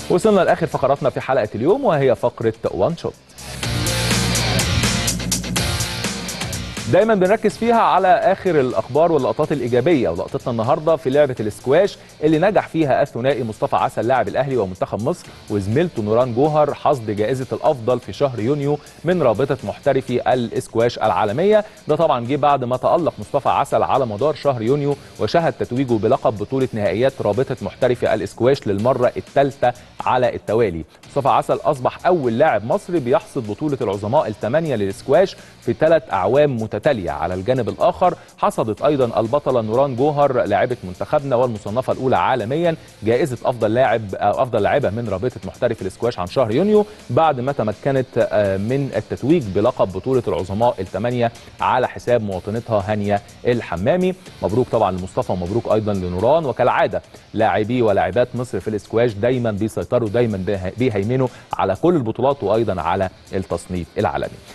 وصلنا لاخر فقراتنا في حلقه اليوم وهي فقره وان شوت دايما بنركز فيها على اخر الاخبار واللقطات الايجابيه ولقطتنا النهارده في لعبه الاسكواش اللي نجح فيها الثنائي مصطفى عسل لاعب الاهلي ومنتخب مصر وزميلته نوران جوهر حصد جائزه الافضل في شهر يونيو من رابطه محترفي الاسكواش العالميه ده طبعا جه بعد ما تالق مصطفى عسل على مدار شهر يونيو وشهد تتويجه بلقب بطوله نهائيات رابطه محترفي الاسكواش للمره الثالثه على التوالي مصطفى عسل اصبح اول لاعب مصري بيحصد بطوله العظماء الثمانيه للاسكواش في ثلاث اعوام متتاليه على الجانب الاخر حصدت ايضا البطله نوران جوهر لاعبه منتخبنا والمصنفه الاولى عالميا جائزه افضل لاعب أو افضل لاعبه من رابطه محترف الاسكواش عن شهر يونيو بعد ما تمكنت من التتويج بلقب بطوله العظماء الثمانيه على حساب مواطنتها هانيه الحمامي مبروك طبعا لمصطفى ومبروك ايضا لنوران وكالعاده لاعبي ولاعبات مصر في الاسكواش دايما بيسيطروا دايما بيهيمنوا على كل البطولات وايضا على التصنيف العالمي